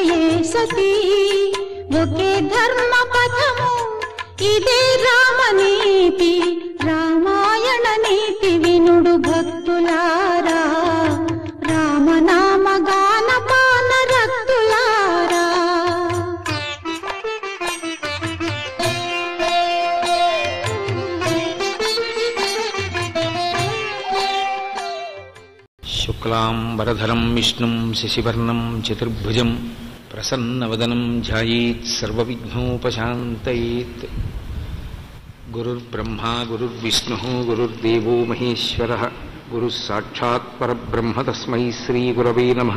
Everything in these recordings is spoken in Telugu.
ఒకటయే సతీ ఒకే ధర్మ పథము ఇదే రామనీతి రామాయణ నీతి వినుడు భక్తులారా రామనామ గాన పాన రక్తులారా శుక్లాంబరధరం విష్ణుం శశివర్ణం చతుర్భుజం ప్రసన్నవదనం ధ్యాయేత్ సర్వవిఘ్నోపశాంతయేత్ గురుర్బ్రహ్మా గురుర్విష్ణు గురుర్దేవో మహేశ్వర గురుः సాక్షాత్ పరబ్రహ్మ తస్మై శ్రీగురవే నమః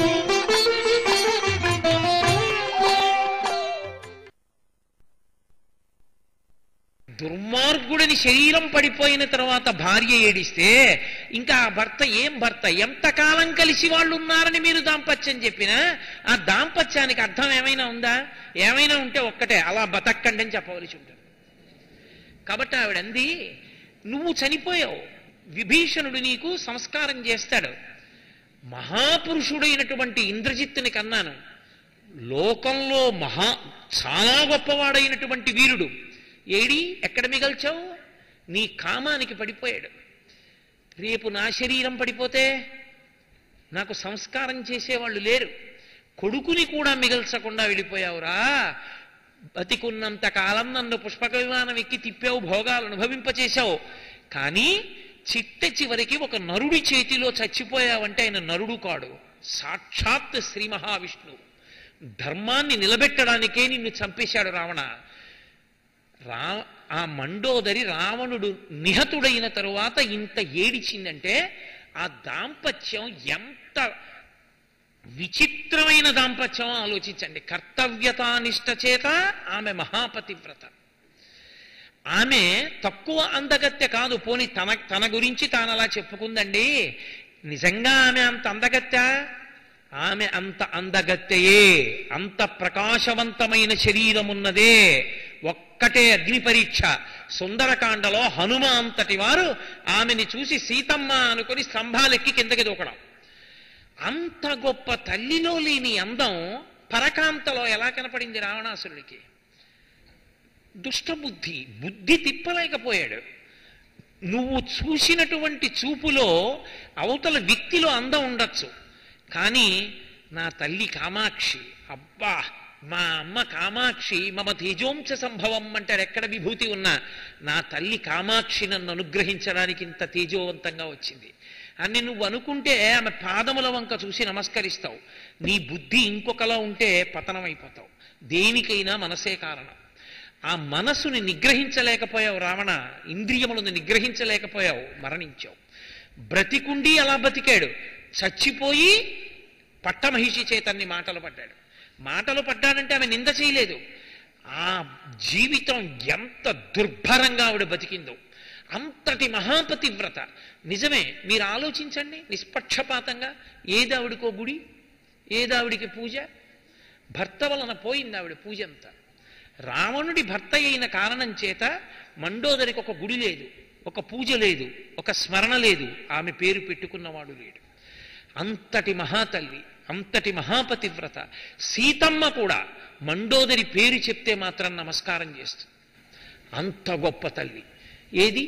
దుర్మార్గుడిని శరీరం పడిపోయిన తర్వాత భార్య ఏడిస్తే ఇంకా ఆ భర్త ఏం భర్త ఎంతకాలం కలిసి వాళ్ళు ఉన్నారని మీరు దాంపత్యం చెప్పినా ఆ దాంపత్యానికి అర్థం ఏమైనా ఉందా ఏమైనా ఉంటే ఒక్కటే అలా బతక్కండి అని చెప్పవలసి ఉంటుంది కాబట్టి ఆవిడ అంది నువ్వు చనిపోయావు విభీషణుడు నీకు సంస్కారం చేస్తాడు మహాపురుషుడైనటువంటి ఇంద్రజిత్తుని కన్నాను లోకంలో మహా చాలా గొప్పవాడైనటువంటి వీరుడు ఏడి ఎక్కడ మిగల్చావు నీ కామానికి పడిపోయాడు రేపు నా శరీరం పడిపోతే నాకు సంస్కారం చేసేవాళ్ళు లేరు కొడుకుని కూడా మిగల్చకుండా వెళ్ళిపోయావురా బతికున్నంత కాలం నన్ను పుష్పక విమానం ఎక్కి తిప్పావు భోగాలు అనుభవింపచేశావు కానీ చిట్ట చివరికి ఒక నరుడి చేతిలో చచ్చిపోయావంటే ఆయన నరుడు కాడు సాక్షాత్ శ్రీ మహావిష్ణువు ధర్మాన్ని నిలబెట్టడానికే నిన్ను చంపేశాడు రావణ రా ఆ మండోదరి రావణుడు నిహతుడైన తరువాత ఇంత ఏడిచిందంటే ఆ దాంపత్యం ఎంత విచిత్రమైన దాంపత్యం ఆలోచించండి కర్తవ్యతానిష్ట చేత ఆమె మహాపతివ్రత ఆమె తక్కువ అందగత్తె కాదు పోని తన తన గురించి తాను అలా చెప్పుకుందండి నిజంగా ఆమె అంత అందగత్తె ఆమె అంత అందగత్తెయే అంత ప్రకాశవంతమైన శరీరం ఉన్నదే ఒక్కటే అగ్ని పరీక్ష సుందరకాండలో హనుమ అంతటి వారు ఆమెని చూసి సీతమ్మ అనుకుని స్తంభాలెక్కి కిందకి దూకడం అంత గొప్ప తల్లిలో లేని అందం పరకాంతలో ఎలా కనపడింది రావణాసురుడికి దుష్టబుద్ధి బుద్ధి తిప్పలేకపోయాడు నువ్వు చూసినటువంటి చూపులో అవతల వ్యక్తిలో అందం ఉండొచ్చు కానీ నా తల్లి కామాక్షి అబ్బా మా అమ్మ కామాక్షి మమ తేజోంశ సంభవం అంటాడు ఎక్కడ విభూతి ఉన్నా నా తల్లి కామాక్షి నన్ను అనుగ్రహించడానికి ఇంత తేజోవంతంగా వచ్చింది అని నువ్వు అనుకుంటే ఆమె పాదముల వంక చూసి నమస్కరిస్తావు నీ బుద్ధి ఇంకొకలా ఉంటే పతనమైపోతావు దేనికైనా మనసే కారణం ఆ మనసుని నిగ్రహించలేకపోయావు రావణ ఇంద్రియములను నిగ్రహించలేకపోయావు మరణించావు బ్రతికుండి అలా బతికాడు చచ్చిపోయి పట్టమహిషి చేతన్ని మాటలు పడ్డాడు మాటలు పడ్డాడంటే ఆమె నింద చేయలేదు ఆ జీవితం ఎంత దుర్భరంగా ఆవిడ బతికిందో అంతటి మహాపతివ్రత నిజమే మీరు ఆలోచించండి నిష్పక్షపాతంగా ఏదావిడికో గుడి ఏదావిడికి పూజ భర్త వలన పోయింది ఆవిడ పూజ అంతా రావణుడి భర్త అయిన కారణం చేత మండోదరికి ఒక గుడి లేదు ఒక పూజ లేదు ఒక స్మరణ లేదు ఆమె పేరు పెట్టుకున్నవాడు లేడు అంతటి మహాతల్లి అంతటి మహాపతివ్రత సీతమ్మ కూడా మండోదరి పేరు చెప్తే మాత్రం నమస్కారం చేస్తుంది అంత గొప్ప తల్లి ఏది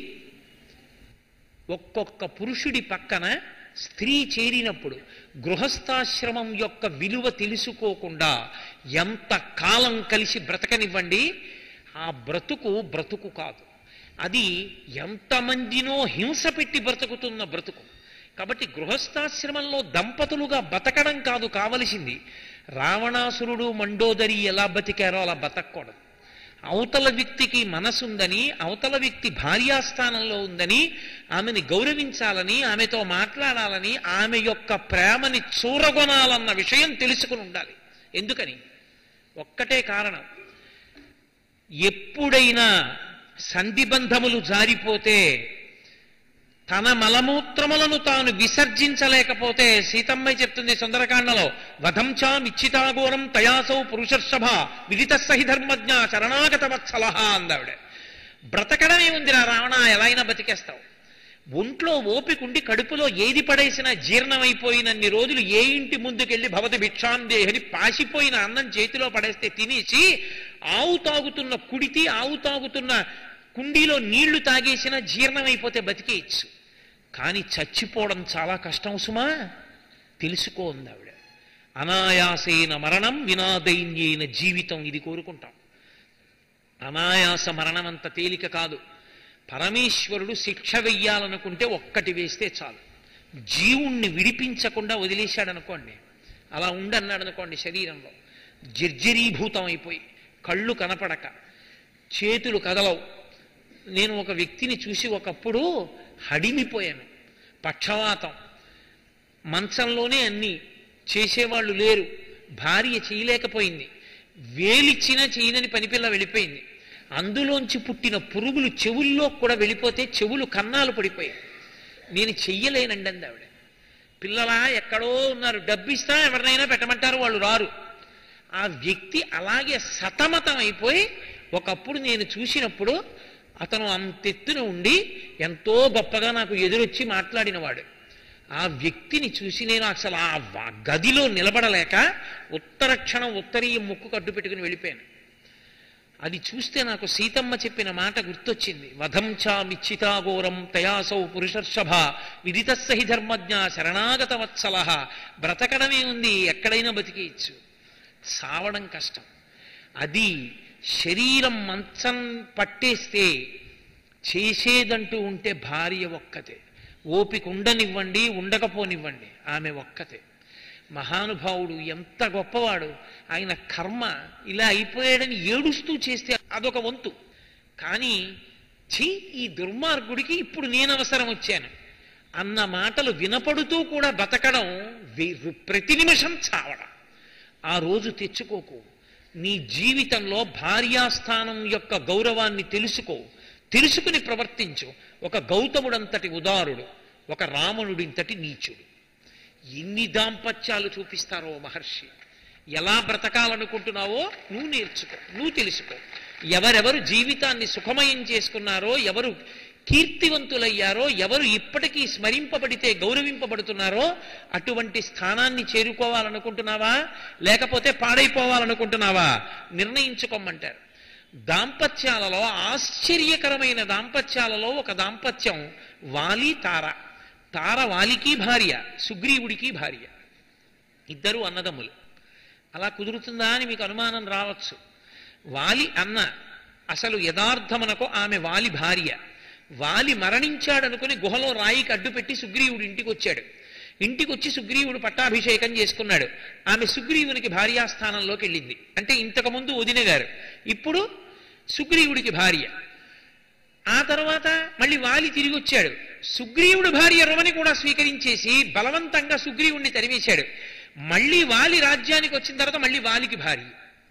ఒక్కొక్క పురుషుడి పక్కన స్త్రీ చేరినప్పుడు గృహస్థాశ్రమం యొక్క విలువ తెలుసుకోకుండా ఎంత కాలం కలిసి బ్రతకనివ్వండి ఆ బ్రతుకు బ్రతుకు కాదు అది ఎంతమందినో హింస పెట్టి బ్రతుకుతున్న బ్రతుకు కాబట్టి గృహస్థాశ్రమంలో దంపతులుగా బతకడం కాదు కావలసింది రావణాసురుడు మండోదరి ఎలా బతికారో అలా బతకూడదు అవతల వ్యక్తికి మనసుందని అవతల వ్యక్తి భార్యాస్థానంలో ఉందని ఆమెని గౌరవించాలని ఆమెతో మాట్లాడాలని ఆమె యొక్క ప్రేమని చూరగొనాలన్న విషయం తెలుసుకుని ఉండాలి ఎందుకని ఒక్కటే కారణం ఎప్పుడైనా సంధిబంధములు జారిపోతే తన మలమూత్రములను తాను విసర్జించలేకపోతే సీతమ్మ చెప్తుంది సుందరకాండలో వధంచా మిచ్చితాఘోరం తయాసౌ పురుషర్షభ విదిత సహి ధర్మజ్ఞ శరణాగత వత్సలహ అందావిడ బ్రతకడమే ఉందిరా రావణ ఎలా అయినా బతికేస్తావు ఒంట్లో ఓపికండి కడుపులో ఏది పడేసినా జీర్ణమైపోయినన్ని రోజులు ఏ ఇంటి ముందుకెళ్ళి భవతి భిక్షాందేహని పాసిపోయిన అన్నం చేతిలో పడేస్తే తినేసి ఆవు తాగుతున్న కుడితి ఆవు తాగుతున్న కుండీలో నీళ్లు తాగేసినా జీర్ణమైపోతే బతికేయచ్చు కానీ చచ్చిపోవడం చాలా కష్టం సుమా తెలుసుకోంది ఆవిడ అనాయాసేన మరణం వినాదైన్యైన జీవితం ఇది కోరుకుంటాం అనాయాస మరణం అంత తేలిక కాదు పరమేశ్వరుడు శిక్ష వెయ్యాలనుకుంటే ఒక్కటి వేస్తే చాలు జీవుణ్ణి విడిపించకుండా వదిలేశాడనుకోండి అలా ఉండన్నాడు అనుకోండి శరీరంలో జర్జరీభూతం అయిపోయి కళ్ళు కనపడక చేతులు కదలవు నేను ఒక వ్యక్తిని చూసి ఒకప్పుడు హడిమిపోయాను పక్షవాతం మంచంలోనే అన్ని చేసేవాళ్ళు లేరు భార్య చేయలేకపోయింది వేలిచ్చినా చేయనని పనిపిల్ల వెళ్ళిపోయింది అందులోంచి పుట్టిన పురుగులు చెవుల్లో కూడా వెళ్ళిపోతే చెవులు కన్నాలు పడిపోయాయి నేను చెయ్యలేనండి అంది ఆవిడ పిల్లలా ఎక్కడో ఉన్నారు డబ్బిస్తా ఎవరినైనా పెట్టమంటారు వాళ్ళు రారు ఆ వ్యక్తి అలాగే సతమతం అయిపోయి ఒకప్పుడు నేను చూసినప్పుడు అతను అంతెత్తున ఉండి ఎంతో గొప్పగా నాకు ఎదురొచ్చి మాట్లాడినవాడు ఆ వ్యక్తిని చూసి నేను అసలు ఆ వ- గదిలో నిలబడలేక ఉత్తర క్షణం ఉత్తరీయ ముక్కు కట్టు పెట్టుకుని వెళ్ళిపోయాను అది చూస్తే నాకు సీతమ్మ చెప్పిన మాట గుర్తొచ్చింది వధం చామిచ్చితాఘోరం తయాసౌ పురుషర్షభ విదితస్సహి ధర్మజ్ఞ శరణాగత వత్సల బ్రతకడమే ఉంది ఎక్కడైనా బతికేయచ్చు సావడం కష్టం అది శరీరం మంచం పట్టేస్తే చేసేదంటూ ఉంటే భార్య ఒక్కతే ఓపిక ఉండనివ్వండి ఉండకపోనివ్వండి ఆమె ఒక్కతే మహానుభావుడు ఎంత గొప్పవాడు ఆయన కర్మ ఇలా అయిపోయాడని ఏడుస్తూ చేస్తే అదొక వంతు కానీ ఛీ ఈ దుర్మార్గుడికి ఇప్పుడు నేను అవసరం వచ్చాను అన్న మాటలు వినపడుతూ కూడా బతకడం వే- ప్రతి నిమిషం చావడం ఆ రోజు తెచ్చుకోకు నీ జీవితంలో భార్యాస్థానం యొక్క గౌరవాన్ని తెలుసుకో తెలుసుకుని ప్రవర్తించు ఒక గౌతముడంతటి ఉదారుడు ఒక రావణుడింతటి నీచుడు ఎన్ని దాంపత్యాలు చూపిస్తారో మహర్షి ఎలా బ్రతకాలనుకుంటున్నావో నువ్వు నేర్చుకో నువ్వు తెలుసుకో ఎవరెవరు జీవితాన్ని సుఖమయం చేసుకున్నారో ఎవరు కీర్తివంతులయ్యారో ఎవరు ఇప్పటికీ స్మరింపబడితే గౌరవింపబడుతున్నారో అటువంటి స్థానాన్ని చేరుకోవాలనుకుంటున్నావా లేకపోతే పాడైపోవాలనుకుంటున్నావా నిర్ణయించుకోమంటారు దాంపత్యాలలో ఆశ్చర్యకరమైన దాంపత్యాలలో ఒక దాంపత్యం వాలి తార తార వాలికి భార్య సుగ్రీవుడికి భార్య ఇద్దరు అన్నదమ్ములు అలా కుదురుతుందా అని మీకు అనుమానం రావచ్చు వాలి అన్న అసలు యథార్థమునకు ఆమె వాలి భార్య వాలి మరణించాడనుకుని గుహలో రాయికి అడ్డుపెట్టి సుగ్రీవుడు ఇంటికి వచ్చాడు ఇంటికి వచ్చి సుగ్రీవుడు పట్టాభిషేకం చేసుకున్నాడు ఆమె సుగ్రీవునికి భార్యాస్థానంలోకి వెళ్ళింది అంటే ఇంతకుముందు వదిన గారు ఇప్పుడు సుగ్రీవుడికి భార్య ఆ తర్వాత మళ్ళీ వాలి తిరిగి వచ్చాడు సుగ్రీవుడు భార్య రుమని కూడా స్వీకరించేసి బలవంతంగా సుగ్రీవుణ్ణి తరిమేశాడు మళ్ళీ వాలి రాజ్యానికి వచ్చిన తర్వాత మళ్ళీ వాలికి భార్య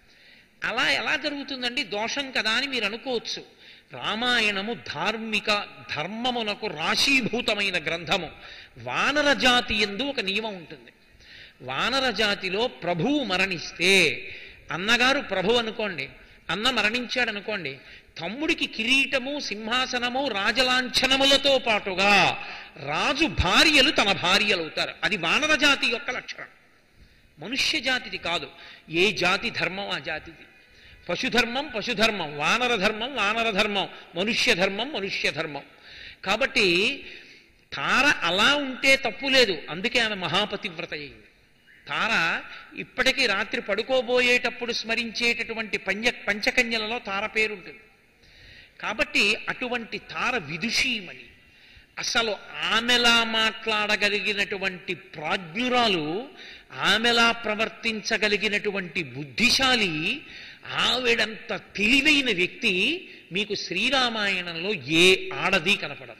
అలా ఎలా జరుగుతుందండి దోషం కదా అని మీరు అనుకోవచ్చు రామాయణము ధార్మిక ధర్మమునకు రాశీభూతమైన గ్రంథము వానర జాతి ఎందు ఒక నియమం ఉంటుంది వానర జాతిలో ప్రభువు మరణిస్తే అన్నగారు ప్రభు అనుకోండి అన్న మరణించాడు అనుకోండి తమ్ముడికి కిరీటము సింహాసనము రాజలాంఛనములతో పాటుగా రాజు భార్యలు తన భార్యలు అవుతారు అది వానర జాతి యొక్క లక్షణం మనుష్య జాతిది కాదు ఏ జాతి ధర్మం ఆ జాతిది పశుధర్మం పశుధర్మం వానర ధర్మం వానర ధర్మం మనుష్య ధర్మం మనుష్య ధర్మం కాబట్టి తార అలా ఉంటే తప్పు లేదు అందుకే ఆమె మహాపతివ్రత అయింది తార ఇప్పటికీ రాత్రి పడుకోబోయేటప్పుడు స్మరించేటటువంటి పంచ పంచకన్యలలో తార పేరుంటుంది కాబట్టి అటువంటి తార విదుషీమణి అసలు ఆమెలా మాట్లాడగలిగినటువంటి ప్రాజ్ఞురాలు ఆమెలా ప్రవర్తించగలిగినటువంటి బుద్ధిశాలి ఆవిడంత తెలివైన వ్యక్తి మీకు శ్రీరామాయణంలో ఏ ఆడది కనపడదు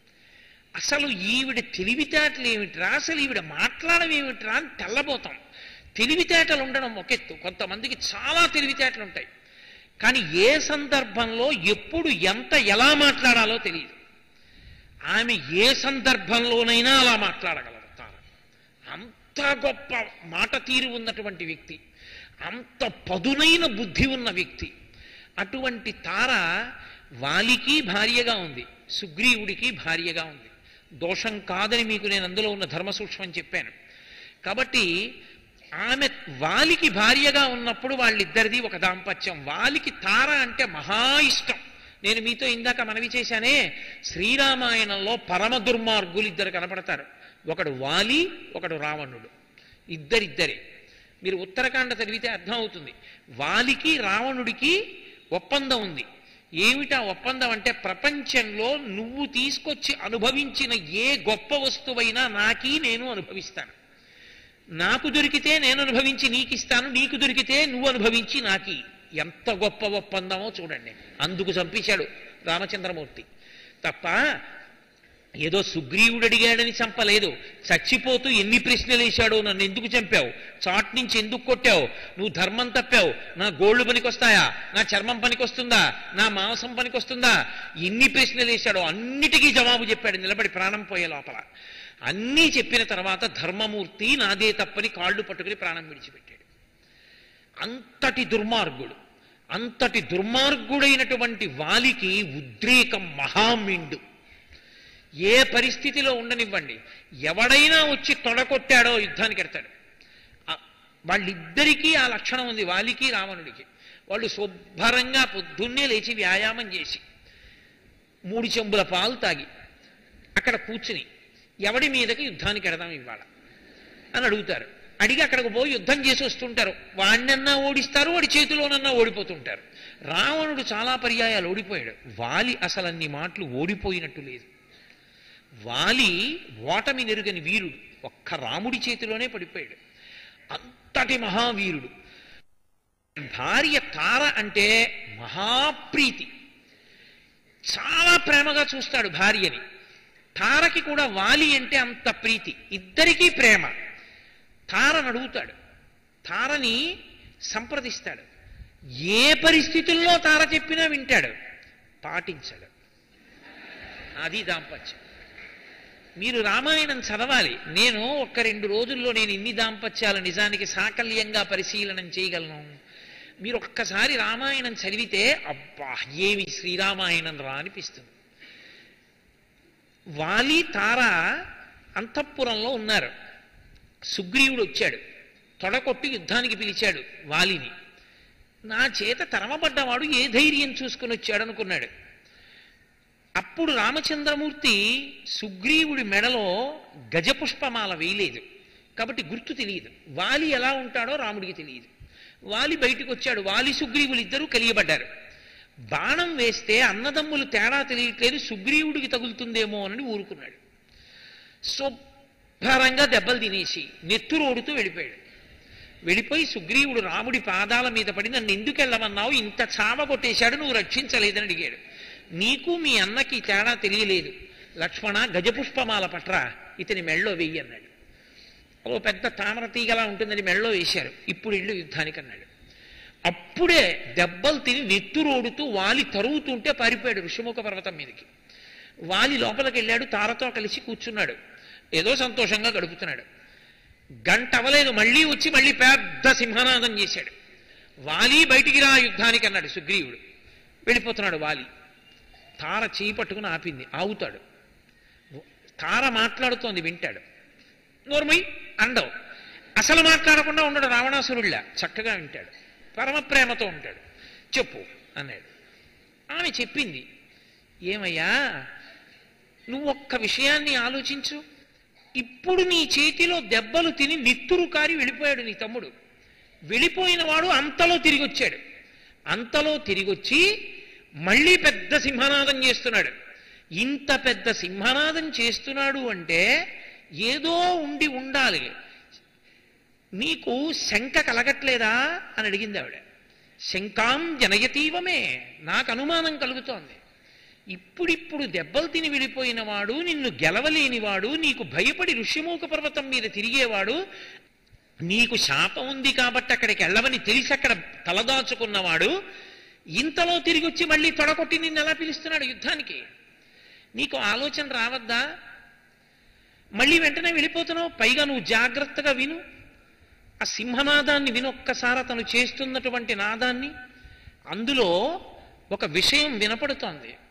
అసలు ఈవిడ తెలివితేటలు ఏమిట్రా అసలు ఈవిడ మాట్లాడడం ఏమిట్రా అని తెల్లబోతాం తెలివితేటలు ఉండడం ఒకెత్తు కొంతమందికి చాలా తెలివితేటలు ఉంటాయి కానీ ఏ సందర్భంలో ఎప్పుడు ఎంత ఎలా మాట్లాడాలో తెలియదు ఆమె ఏ సందర్భంలోనైనా అలా మాట్లాడగలరు తాను అంత గొప్ప మాట తీరు ఉన్నటువంటి వ్యక్తి అంత పదునైన బుద్ధి ఉన్న వ్యక్తి అటువంటి తార వాలికి భార్యగా ఉంది సుగ్రీవుడికి భార్యగా ఉంది దోషం కాదని మీకు నేను అందులో ఉన్న ధర్మ సూక్ష్మం చెప్పాను కాబట్టి ఆమె వాలికి భార్యగా ఉన్నప్పుడు వాళ్ళిద్దరిది ఒక దాంపత్యం వాలికి తార అంటే మహా ఇష్టం నేను మీతో ఇందాక మనవి చేశానే శ్రీరామాయణంలో పరమ దుర్మార్గులు ఇద్దరు కనపడతారు ఒకడు వాలి ఒకడు రావణుడు ఇద్దరిద్దరే మీరు ఉత్తరాఖండ చదివితే అర్థం అవుతుంది వాలికి రావణుడికి ఒప్పందం ఉంది ఏమిటా ఒప్పందం అంటే ప్రపంచంలో నువ్వు తీసుకొచ్చి అనుభవించిన ఏ గొప్ప వస్తువైనా నాకీ నేను అనుభవిస్తాను నాకు దొరికితే నేను అనుభవించి నీకు ఇస్తాను నీకు దొరికితే నువ్వు అనుభవించి నాకి ఎంత గొప్ప ఒప్పందమో చూడండి అందుకు చంపించాడు రామచంద్రమూర్తి తప్ప ఏదో సుగ్రీవుడు అడిగాడని చంపలేదు చచ్చిపోతూ ఎన్ని ప్రశ్నలు వేశాడో నన్ను ఎందుకు చంపావు చాట్ నుంచి ఎందుకు కొట్టావు నువ్వు ధర్మం తప్పావు నా గోళ్ళు పనికొస్తాయా నా చర్మం పనికొస్తుందా నా మాంసం పనికొస్తుందా ఎన్ని ప్రశ్నలు వేశాడో అన్నిటికీ జవాబు చెప్పాడు నిలబడి ప్రాణం పోయే లోపల అన్నీ చెప్పిన తర్వాత ధర్మమూర్తి నాదే తప్పని కాళ్ళు పట్టుకుని ప్రాణం విడిచిపెట్టాడు అంతటి దుర్మార్గుడు అంతటి దుర్మార్గుడైనటువంటి వాలికి ఉద్రేకం మహామిండు ఏ పరిస్థితిలో ఉండనివ్వండి ఎవడైనా వచ్చి తొడకొట్టాడో యుద్ధానికి ఎడతాడు ఆ- వాళ్ళిద్దరికీ ఆ లక్షణం ఉంది వాలికి రావణుడికి వాళ్ళు శుభ్రంగా పొద్దున్నే లేచి వ్యాయామం చేసి మూడు చెంబుల పాలు తాగి అక్కడ కూర్చుని ఎవడి మీదకి యుద్ధానికి ఎడదాం ఇవాళ అని అడుగుతారు అడిగి అక్కడికి పోయి యుద్ధం చేసి వస్తుంటారు వాడినన్నా ఓడిస్తారు వాడి చేతిలోనన్నా ఓడిపోతుంటారు రావణుడు చాలా పర్యాయాలు ఓడిపోయాడు వాలి అసలు అన్ని మాటలు ఓడిపోయినట్టు లేదు వాలి ఓటమి నెరుగని వీరుడు ఒక్క రాముడి చేతిలోనే పడిపోయాడు అంతటి మహావీరుడు భార్య తార అంటే మహాప్రీతి చాలా ప్రేమగా చూస్తాడు భార్యని తారకి కూడా వాలి అంటే అంత ప్రీతి ఇద్దరికీ ప్రేమ తారని అడుగుతాడు తారని సంప్రదిస్తాడు ఏ పరిస్థితుల్లో తార చెప్పినా వింటాడు పాటించాడు అది దాంపత్యం మీరు రామాయణం చదవాలి నేను ఒక్క రెండు రోజుల్లో నేను ఇన్ని దాంపత్యాలు నిజానికి సాకల్యంగా పరిశీలనం చేయగలను మీరు ఒక్కసారి రామాయణం చదివితే అబ్బా ఏమి శ్రీరామాయణం రా అనిపిస్తుంది వాలి తార అంతఃపురంలో ఉన్నారు సుగ్రీవుడు వచ్చాడు తొడకొట్టి యుద్ధానికి పిలిచాడు వాలిని నా చేత తరమబడ్డవాడు ఏ ధైర్యం చూసుకుని వచ్చాడు అనుకున్నాడు అప్పుడు రామచంద్రమూర్తి సుగ్రీవుడి మెడలో గజపుష్పమాల వేయలేదు కాబట్టి గుర్తు తెలియదు వాలి ఎలా ఉంటాడో రాముడికి తెలియదు వాలి బయటకు వచ్చాడు వాలి సుగ్రీవులు ఇద్దరూ కలియబడ్డారు బాణం వేస్తే అన్నదమ్ములు తేడా తెలియట్లేదు సుగ్రీవుడికి తగులుతుందేమో అని ఊరుకున్నాడు శుభ్రంగా దెబ్బలు తినేసి నెత్తురోడుతూ వెళ్ళిపోయాడు వెళ్ళిపోయి సుగ్రీవుడు రాముడి పాదాల మీద పడి నన్ను ఎందుకు వెళ్ళమన్నావు ఇంత చావ కొట్టేశాడు నువ్వు రక్షించలేదని అడిగాడు నీకు మీ అన్నకి ఈ తేడా తెలియలేదు లక్ష్మణ గజపుష్పమాల పట్ర ఇతని మెళ్ళో వెయ్యి అన్నాడు ఓ పెద్ద తామర తీగలా ఉంటుందని మెళ్ళో వేశారు ఇప్పుడు ఇల్లు యుద్ధానికి అన్నాడు అప్పుడే దెబ్బలు తిని నెత్తురోడుతూ వాలి తరుగుతుంటే పారిపోయాడు ఋషిముఖ పర్వతం మీదకి వాలి లోపలికి వెళ్ళాడు తారతో కలిసి కూర్చున్నాడు ఏదో సంతోషంగా గడుపుతున్నాడు గంట అవలేదు మళ్ళీ వచ్చి మళ్ళీ పెద్ద సింహనాదం చేశాడు వాలి బయటికి రా యుద్ధానికి అన్నాడు సుగ్రీవుడు వెళ్ళిపోతున్నాడు వాలి తార చేయి పట్టుకుని ఆపింది ఆగుతాడు తార మాట్లాడుతోంది వింటాడు నోర్మై అండవు అసలు మాట్లాడకుండా ఉండడు రావణాసురుళ్ళ చక్కగా వింటాడు పరమ ప్రేమతో ఉంటాడు చెప్పు అన్నాడు ఆమె చెప్పింది ఏమయ్యా నువ్వు ఒక్క విషయాన్ని ఆలోచించు ఇప్పుడు నీ చేతిలో దెబ్బలు తిని నిత్తురు కారి వెళ్ళిపోయాడు నీ తమ్ముడు వెళ్ళిపోయిన వాడు అంతలో తిరిగి వచ్చాడు అంతలో తిరిగొచ్చి మళ్ళీ పెద్ద సింహనాదం చేస్తున్నాడు ఇంత పెద్ద సింహనాదం చేస్తున్నాడు అంటే ఏదో ఉండి ఉండాలి నీకు శంక కలగట్లేదా అని అడిగింది ఆవిడ శంకాం జనయతీవమే నాకు అనుమానం కలుగుతోంది ఇప్పుడిప్పుడు దెబ్బలు తిని వెళ్ళిపోయిన వాడు నిన్ను గెలవలేనివాడు నీకు భయపడి ఋష్యమూక పర్వతం మీద తిరిగేవాడు నీకు శాపం ఉంది కాబట్టి అక్కడికి వెళ్ళవని తెలిసి అక్కడ తలదాచుకున్నవాడు ఇంతలో తిరిగి వచ్చి మళ్ళీ తొడకొట్టి నిన్ను ఎలా పిలుస్తున్నాడు యుద్ధానికి నీకు ఆలోచన రావద్దా మళ్ళీ వెంటనే వెళ్ళిపోతున్నావు పైగా నువ్వు జాగ్రత్తగా విను ఆ సింహనాదాన్ని వినొక్కసారి అతను చేస్తున్నటువంటి నాదాన్ని అందులో ఒక విషయం వినపడుతోంది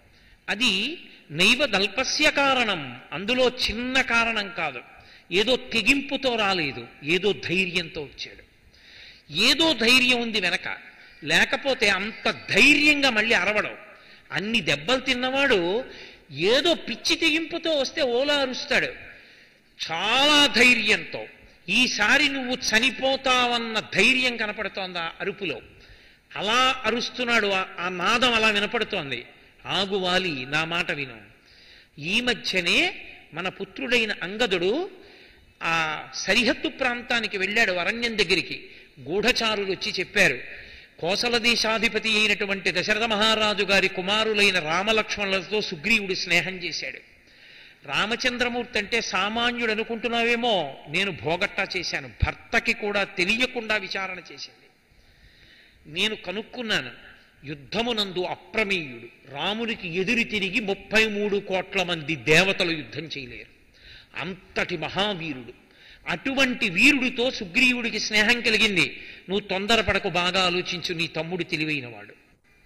అది నైవ దల్పస్య కారణం అందులో చిన్న కారణం కాదు ఏదో తెగింపుతో రాలేదు ఏదో ధైర్యంతో వచ్చాడు ఏదో ధైర్యం ఉంది వెనక లేకపోతే అంత ధైర్యంగా మళ్ళీ అరవడం అన్ని దెబ్బలు తిన్నవాడు ఏదో పిచ్చి తెగింపుతో వస్తే ఓలా అరుస్తాడు చాలా ధైర్యంతో ఈసారి నువ్వు చనిపోతావన్న ధైర్యం కనపడుతోంది ఆ అరుపులో అలా అరుస్తున్నాడు ఆ- ఆ నాదం అలా వినపడుతోంది ఆగువాలి నా మాట విను ఈ మధ్యనే మన పుత్రుడైన అంగదుడు ఆ సరిహద్దు ప్రాంతానికి వెళ్ళాడు అరణ్యం దగ్గరికి గూఢచారులు వచ్చి చెప్పారు కోసల దేశాధిపతి అయినటువంటి దశరథ మహారాజు గారి కుమారులైన రామలక్ష్మణులతో సుగ్రీవుడు స్నేహం చేశాడు రామచంద్రమూర్తి అంటే సామాన్యుడు అనుకుంటున్నావేమో నేను భోగట్టా చేశాను భర్తకి కూడా తెలియకుండా విచారణ చేసింది నేను కనుక్కున్నాను యుద్ధమునందు అప్రమేయుడు రామునికి ఎదురు తిరిగి ముప్పై మూడు కోట్ల మంది దేవతలు యుద్ధం చేయలేరు అంతటి మహావీరుడు అటువంటి వీరుడితో సుగ్రీవుడికి స్నేహం కలిగింది నువ్వు తొందరపడకు బాగా ఆలోచించు నీ తమ్ముడు తెలివైనవాడు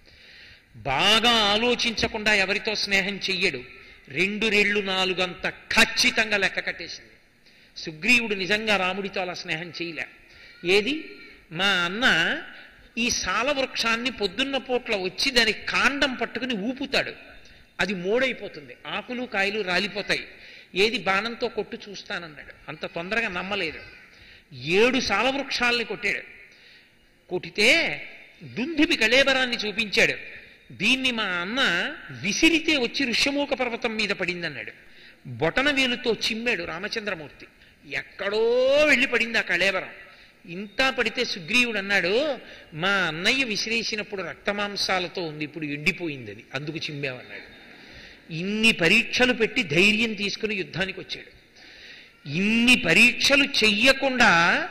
బాగా ఆలోచించకుండా ఎవరితో స్నేహం చెయ్యడు రెండు రెళ్ళు నాలుగంత ఖచ్చితంగా లెక్క కట్టేసింది సుగ్రీవుడు నిజంగా రాముడితో అలా స్నేహం చేయలే ఏది మా అన్న ఈ సాల వృక్షాన్ని పొద్దున్న పూట్ల వచ్చి దాని కాండం పట్టుకుని ఊపుతాడు అది మోడైపోతుంది ఆకులు కాయలు రాలిపోతాయి ఏది బాణంతో కొట్టు చూస్తానన్నాడు అంత తొందరగా నమ్మలేదు ఏడు సాల వృక్షాలని కొట్టాడు కొట్టితే దుందిపి కళేబరాన్ని చూపించాడు దీన్ని మా అన్న విసిరితే వచ్చి ఋష్యమూక పర్వతం మీద పడిందన్నాడు బొటన వేలుతో చిమ్మాడు రామచంద్రమూర్తి ఎక్కడో వెళ్ళి పడింది ఆ కళేబరం ఇంత పడితే సుగ్రీవుడు అన్నాడు మా అన్నయ్య విసిరేసినప్పుడు రక్తమాంసాలతో ఉంది ఇప్పుడు ఎండిపోయింది అది అందుకు చిమ్మావన్నాడు ఇన్ని పరీక్షలు పెట్టి ధైర్యం తీసుకుని యుద్ధానికి వచ్చాడు ఇన్ని పరీక్షలు చెయ్యకుండా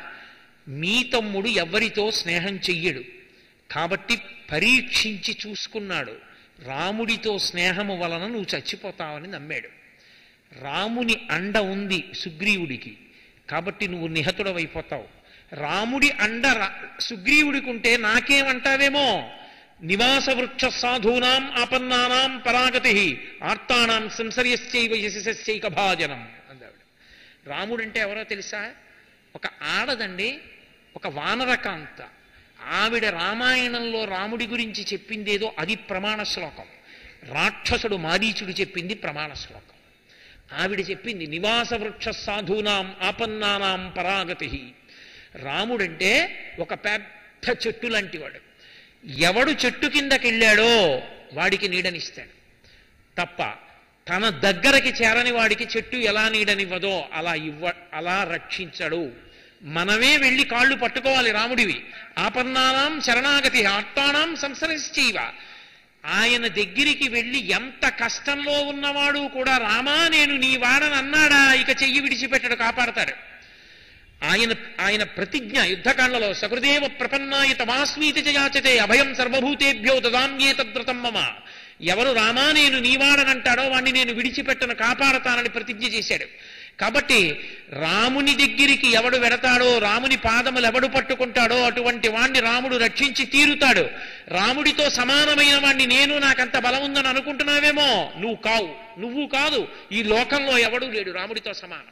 మీ తమ్ముడు ఎవరితో స్నేహం చెయ్యడు కాబట్టి పరీక్షించి చూసుకున్నాడు రాముడితో స్నేహము వలన నువ్వు చచ్చిపోతావని నమ్మాడు రాముని అండ ఉంది సుగ్రీవుడికి కాబట్టి నువ్వు నిహతుడవైపోతావు రాముడి అండ రా- సుగ్రీవుడికి ఉంటే నాకేమంటావేమో నివాస వృక్ష సాధూనాం ఆపన్నానాం పరాగతి ఆర్తానాం సంసర్యశ్చైవ యశస్యైక భాజనం అందావిడ రాముడంటే ఎవరో తెలుసా ఒక ఆడదండి ఒక వానరకాంత ఆవిడ రామాయణంలో రాముడి గురించి చెప్పిందేదో అది ప్రమాణ శ్లోకం రాక్షసుడు మారీచుడు చెప్పింది ప్రమాణ శ్లోకం ఆవిడ చెప్పింది నివాస వృక్ష సాధూనాం ఆపన్నానాం పరాగతి రాముడంటే ఒక పెద్ద చెట్టు లాంటివాడు ఎవడు చెట్టు కిందకెళ్ళాడో వాడికి నీడనిస్తాడు తప్ప తన దగ్గరకి చేరని వాడికి చెట్టు ఎలా నీడనివ్వదో అలా ఇవ్వ అలా రక్షించడు మనమే వెళ్ళి కాళ్ళు పట్టుకోవాలి రాముడివి ఆపన్నానాం శరణాగతి ఆత్మానాం సంసరిశ్చైవ ఆయన దగ్గరికి వెళ్ళి ఎంత కష్టంలో ఉన్నవాడు కూడా రామా నేను నీ వాడని అన్నాడా ఇక చెయ్యి విడిచిపెట్టడు కాపాడతాడు ఆయన ఆయన ప్రతిజ్ఞ యుద్ధకాండలో సకృదేవ ప్రపన్నాయ తమాస్మీతి చయాచతే అభయం సర్వభూతేభ్యో దదామ్యే తద్వ్రతం మమ ఎవరు రామా నేను నీవాడనంటాడో వాణ్ణి నేను విడిచిపెట్టను కాపాడతానని ప్రతిజ్ఞ చేశాడు కాబట్టి రాముని దగ్గరికి ఎవడు వెడతాడో రాముని పాదములు ఎవడు పట్టుకుంటాడో అటువంటి వాణ్ణి రాముడు రక్షించి తీరుతాడు రాముడితో సమానమైన వాణ్ణి నేను నాకంత బలం ఉందని అనుకుంటున్నావేమో నువ్వు కావు నువ్వు కాదు ఈ లోకంలో ఎవడూ లేడు రాముడితో సమానం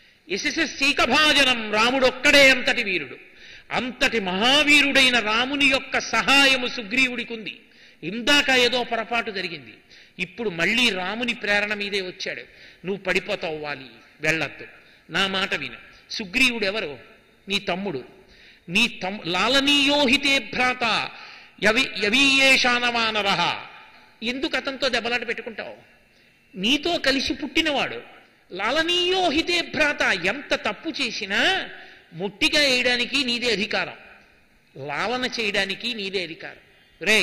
యశస్సీకభాజనం రాముడొక్కడే అంతటి వీరుడు అంతటి మహావీరుడైన రాముని యొక్క సహాయము సుగ్రీవుడికి ఉంది ఇందాక ఏదో పొరపాటు జరిగింది ఇప్పుడు మళ్ళీ రాముని ప్రేరణ మీదే వచ్చాడు నువ్వు పడిపోతావు వాలి వెళ్ళొద్దు నా మాట విను సుగ్రీవుడు ఎవరు నీ తమ్ముడు నీ తమ్ లాలనీయోహితే భ్రాత యవి యవీయేషానవానర ఎందుకు అతనితో దెబ్బలాట పెట్టుకుంటావు నీతో కలిసి పుట్టినవాడు లాలనీయోహితే భ్రాత ఎంత తప్పు చేసినా ముట్టిగా వేయడానికి నీదే అధికారం లాలన చేయడానికి నీదే అధికారం రే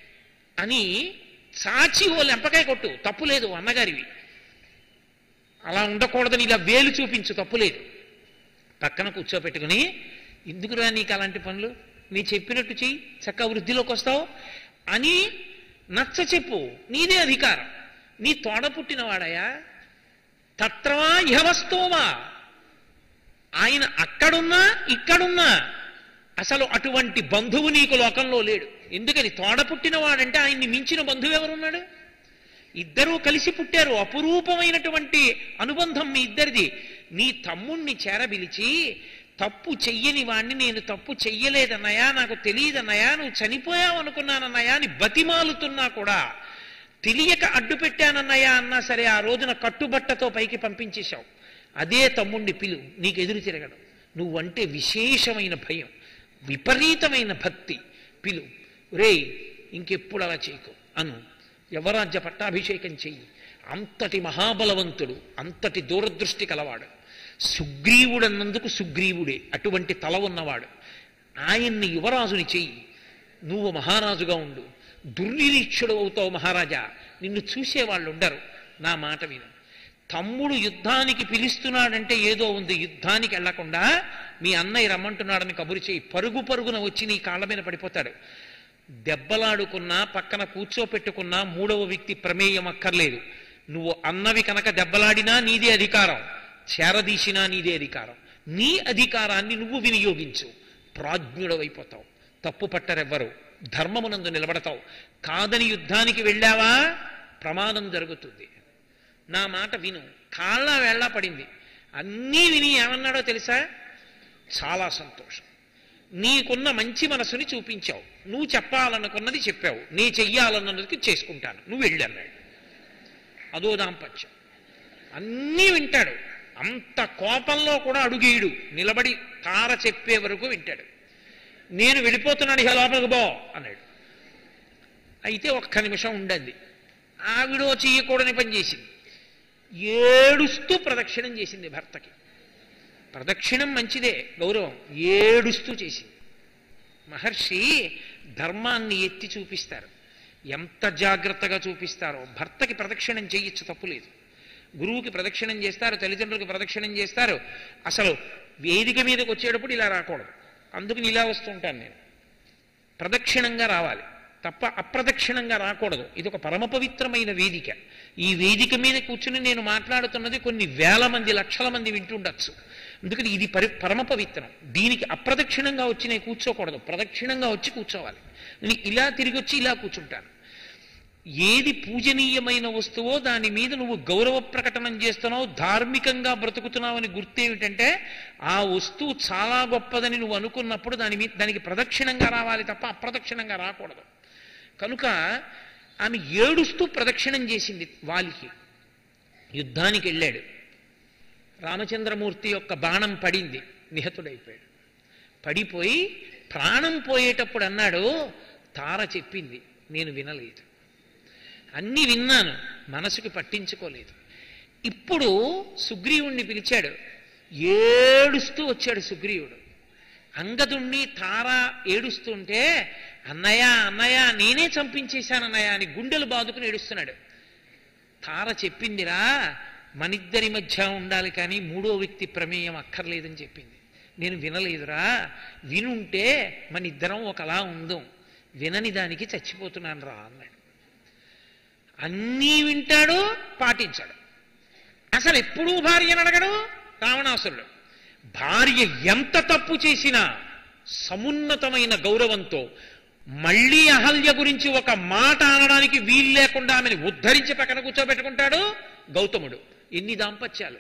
అని చాచి ఓ లెంపకాయ కొట్టు తప్పు లేదు అన్నగారివి అలా ఉండకూడదని ఇలా వేలు చూపించు తప్పు లేదు పక్కన కూర్చోపెట్టుకుని ఎందుకురా నీకు అలాంటి పనులు నీ చెప్పినట్టు చెయ్యి చక్క వృద్ధిలోకి వస్తావు అని నచ్చ చెప్పు నీదే అధికారం నీ తోడ పుట్టినవాడయా తత్రవా ఇహవస్తోవా ఆయన అక్కడున్నా ఇక్కడున్నా అసలు అటువంటి బంధువు నీకు లోకంలో లేడు ఎందుకని తోడ పుట్టినవాడంటే ఆయన్ని మించిన బంధువు ఎవరున్నాడు ఇద్దరూ కలిసి పుట్టారు అపురూపమైనటువంటి అనుబంధం మీ ఇద్దరిది నీ తమ్ముణ్ణి చేరబిలిచి తప్పు చెయ్యని వాణ్ణి నేను తప్పు చెయ్యలేదన్నయా నాకు తెలియదన్నయా నువ్వు చనిపోయావు అనుకున్నానన్నయా అని బతిమాలుతున్నా కూడా తెలియక అడ్డు పెట్టానన్నయ్యా అన్నా సరే ఆ రోజున కట్టుబట్టతో పైకి పంపించేశావు అదే తమ్ముణ్ణి పిలు నీకు ఎదురు తిరగడం నువ్వంటే విశేషమైన భయం విపరీతమైన భక్తి పిలు రేయ్ ఇంకెప్పుడు అలా చేయకు అను యవరాజ్య పట్టాభిషేకం చెయ్యి అంతటి మహాబలవంతుడు అంతటి దూరదృష్టి కలవాడు సుగ్రీవుడన్నందుకు సుగ్రీవుడే అటువంటి తల ఉన్నవాడు ఆయన్ని యువరాజుని చెయ్యి నువ్వు మహారాజుగా ఉండు దుర్నిరీక్షుడు అవుతావు మహారాజా నిన్ను చూసేవాళ్ళు ఉండరు నా మాట విను తమ్ముడు యుద్ధానికి పిలుస్తున్నాడంటే ఏదో ఉంది యుద్ధానికి వెళ్లకుండా మీ అన్నయ్య రమ్మంటున్నాడని కబురు చేయి పరుగు పరుగున వచ్చి నీ కాళ్ళ మీద పడిపోతాడు దెబ్బలాడుకున్నా పక్కన కూర్చోపెట్టుకున్నా మూడవ వ్యక్తి ప్రమేయం అక్కర్లేదు నువ్వు అన్నవి కనుక దెబ్బలాడినా నీదే అధికారం చేరదీసినా నీదే అధికారం నీ అధికారాన్ని నువ్వు వినియోగించు ప్రాజ్ఞుడవైపోతావు తప్పు పట్టరెవ్వరు ధర్మమునందు నిలబడతావు కాదని యుద్ధానికి వెళ్ళావా ప్రమాదం జరుగుతుంది నా మాట విను కాళ్ళ వేళ్ళ పడింది అన్నీ విని ఏమన్నాడో తెలుసా చాలా సంతోషం నీకున్న మంచి మనసుని చూపించావు నువ్వు చెప్పాలనుకున్నది చెప్పావు నీ చెయ్యాలన్నది చేసుకుంటాను నువ్వు వెళ్ళి అన్నాడు అదో దాంపత్యం అన్నీ వింటాడు అంత కోపంలో కూడా అడుగేయుడు నిలబడి తార చెప్పే వరకు వింటాడు నేను వెళ్ళిపోతున్నాను ఇక లోపలికి బో అన్నాడు అయితే ఒక్క నిమిషం ఉండండి ఆవిడో చెయ్యకూడని పని చేసింది ఏడుస్తూ ప్రదక్షిణం చేసింది భర్తకి ప్రదక్షిణం మంచిదే గౌరవం ఏడుస్తూ చేసింది మహర్షి ధర్మాన్ని ఎత్తి చూపిస్తారు ఎంత జాగ్రత్తగా చూపిస్తారో భర్తకి ప్రదక్షిణం చేయొచ్చు తప్పులేదు గురువుకి ప్రదక్షిణం చేస్తారు తల్లిదండ్రులకు ప్రదక్షిణం చేస్తారు అసలు వేదిక మీదకి వచ్చేటప్పుడు ఇలా రాకూడదు అందుకని ఇలా వస్తుంటాను నేను ప్రదక్షిణంగా రావాలి తప్ప అప్రదక్షిణంగా రాకూడదు ఇది ఒక పరమ పవిత్రమైన వేదిక ఈ వేదిక మీద కూర్చుని నేను మాట్లాడుతున్నది కొన్ని వేల మంది లక్షల మంది వింటుండొచ్చు అందుకని ఇది పరి పరమ పవిత్రం దీనికి అప్రదక్షిణంగా వచ్చి నేను కూర్చోకూడదు ప్రదక్షిణంగా వచ్చి కూర్చోవాలి నేను ఇలా తిరిగి వచ్చి ఇలా కూర్చుంటాను ఏది పూజనీయమైన వస్తువో దాని మీద నువ్వు గౌరవ ప్రకటనం చేస్తున్నావు ధార్మికంగా బ్రతుకుతున్నావు అని గుర్తేమిటంటే ఆ వస్తువు చాలా గొప్పదని నువ్వు అనుకున్నప్పుడు దాని మీద దానికి ప్రదక్షిణంగా రావాలి తప్ప అప్రదక్షిణంగా రాకూడదు కనుక ఆమె ఏడుస్తూ ప్రదక్షిణం చేసింది వాలికి యుద్ధానికి వెళ్ళాడు రామచంద్రమూర్తి యొక్క బాణం పడింది నిహతుడైపోయాడు పడిపోయి ప్రాణం పోయేటప్పుడు అన్నాడు తార చెప్పింది నేను వినలేదు అన్నీ విన్నాను మనసుకి పట్టించుకోలేదు ఇప్పుడు సుగ్రీవుణ్ణి పిలిచాడు ఏడుస్తూ వచ్చాడు సుగ్రీవుడు అంగదుణ్ణి తార ఏడుస్తుంటే అన్నయ్య అన్నయ్య నేనే చంపించేశానన్నయ్య అని గుండెలు బాదుకుని ఏడుస్తున్నాడు తార చెప్పిందిరా మనిద్దరి మధ్య ఉండాలి కానీ మూడో వ్యక్తి ప్రమేయం అక్కర్లేదని చెప్పింది నేను వినలేదురా వినుంటే మన ఇద్దరం ఒకలా ఉందాం వినని దానికి చచ్చిపోతున్నాను రా అన్నాడు అన్నీ వింటాడు పాటించాడు అసలు ఎప్పుడూ భార్యను అడగడు రావణాసురుడు భార్య ఎంత తప్పు చేసినా సమున్నతమైన గౌరవంతో మళ్ళీ అహల్య గురించి ఒక మాట అనడానికి వీలు లేకుండా ఆమెను ఉద్ధరించి పక్కన కూర్చోబెట్టుకుంటాడు గౌతముడు ఎన్ని దాంపత్యాలు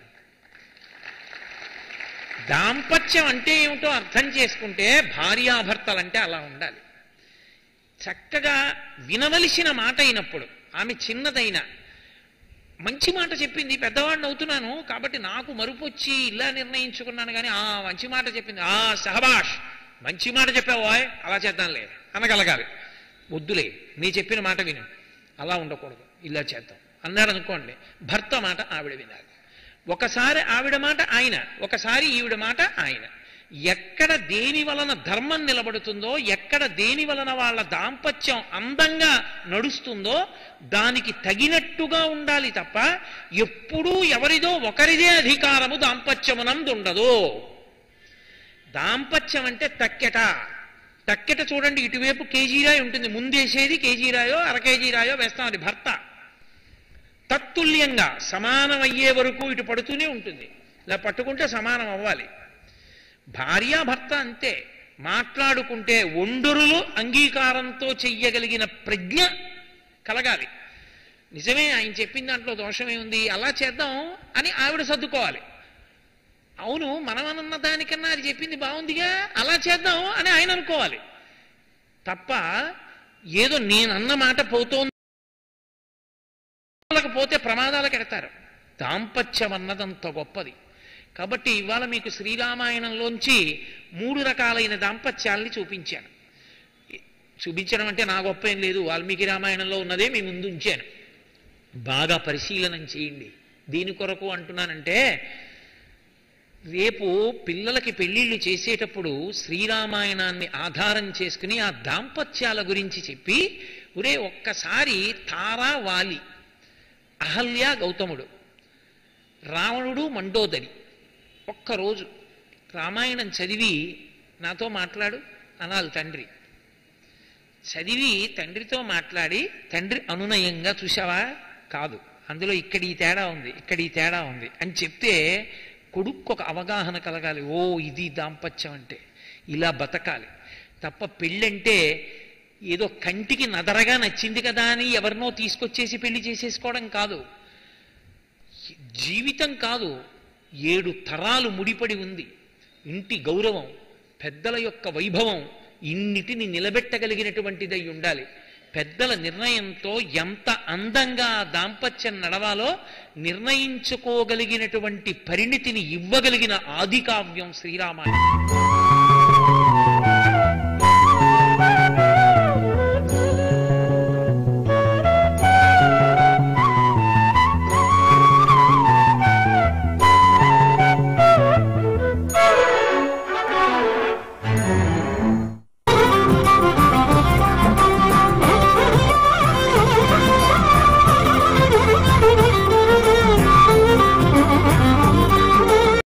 దాంపత్యం అంటే ఏమిటో అర్థం చేసుకుంటే భార్యాభర్తలంటే అలా ఉండాలి చక్కగా వినవలసిన మాట అయినప్పుడు ఆమె చిన్నదైనా మంచి మాట చెప్పింది పెద్దవాడిని అవుతున్నాను కాబట్టి నాకు మరుపు వచ్చి ఇలా నిర్ణయించుకున్నాను కానీ ఆ మంచి మాట చెప్పింది ఆ సహబాష్ మంచి మాట చెప్పావు ఓయ్, అలా చేద్దాంలే అనగలగాలి వద్దులే నీ చెప్పిన మాట విను అలా ఉండకూడదు ఇలా చేద్దాం అన్నాడు అనుకోండి భర్త మాట ఆవిడ వినాలి ఒకసారి ఆవిడ మాట ఆయన ఒకసారి ఈవిడ మాట ఆయన ఎక్కడ దేని వలన ధర్మం నిలబడుతుందో ఎక్కడ దేని వలన వాళ్ళ దాంపత్యం అందంగా నడుస్తుందో దానికి తగినట్టుగా ఉండాలి తప్ప ఎప్పుడూ ఎవరిదో ఒకరిదే అధికారము దాంపత్యమునందు ఉండదు దాంపత్యం అంటే తక్కెట తక్కెట చూడండి ఇటువైపు కేజీరాయి ఉంటుంది ముందేసేది కేజీరాయో అర కేజీరాయో వేస్తాం అది భర్త తత్తుల్యంగా సమానం అయ్యే వరకు ఇటు పడుతూనే ఉంటుంది ఇలా పట్టుకుంటే సమానం అవ్వాలి భార్యాభర్త అంతే మాట్లాడుకుంటే ఒండరులు అంగీకారంతో చెయ్యగలిగిన ప్రజ్ఞ కలగాలి నిజమే ఆయన చెప్పిన దాంట్లో దోషమే ఉంది అలా చేద్దాం అని ఆవిడ సర్దుకోవాలి అవును మనం అనున్న దానికన్నా అది చెప్పింది బాగుందిగా అలా చేద్దాం అని ఆయన అనుకోవాలి తప్ప ఏదో నేనన్న మాట పోతోంది పోతే ప్రమాదాలకు ఎడతారు దాంపత్యం అన్నదంత గొప్పది కాబట్టి ఇవాళ మీకు శ్రీరామాయణంలోంచి మూడు రకాలైన దాంపత్యాల్ని చూపించాను చూపించడం అంటే నా గొప్ప ఏం లేదు వాల్మీకి రామాయణంలో ఉన్నదే మీ ముందు ఉంచాను బాగా పరిశీలనం చేయండి దీని కొరకు అంటున్నానంటే రేపు పిల్లలకి పెళ్లిళ్ళు చేసేటప్పుడు శ్రీరామాయణాన్ని ఆధారం చేసుకుని ఆ దాంపత్యాల గురించి చెప్పి ఒరే ఒక్కసారి తారా వాలి అహల్య గౌతముడు రావణుడు మండోదరి ఒక్కరోజు రామాయణం చదివి నాతో మాట్లాడు అనాలి తండ్రి చదివి తండ్రితో మాట్లాడి తండ్రి అనునయంగా చూసావా కాదు అందులో ఇక్కడ ఈ తేడా ఉంది ఇక్కడ ఈ తేడా ఉంది అని చెప్తే కొడుకు ఒక అవగాహన కలగాలి ఓ ఇది దాంపత్యం అంటే ఇలా బతకాలి తప్ప పెళ్ళంటే ఏదో కంటికి నదరగా నచ్చింది కదా అని ఎవరినో తీసుకొచ్చేసి పెళ్లి చేసేసుకోవడం కాదు జీవితం కాదు ఏడు తరాలు ముడిపడి ఉంది ఇంటి గౌరవం పెద్దల యొక్క వైభవం ఇన్నిటిని నిలబెట్టగలిగినటువంటిదై ఉండాలి పెద్దల నిర్ణయంతో ఎంత అందంగా ఆ దాంపత్యం నడవాలో నిర్ణయించుకోగలిగినటువంటి పరిణితిని ఇవ్వగలిగిన ఆదికావ్యం శ్రీరామాయణం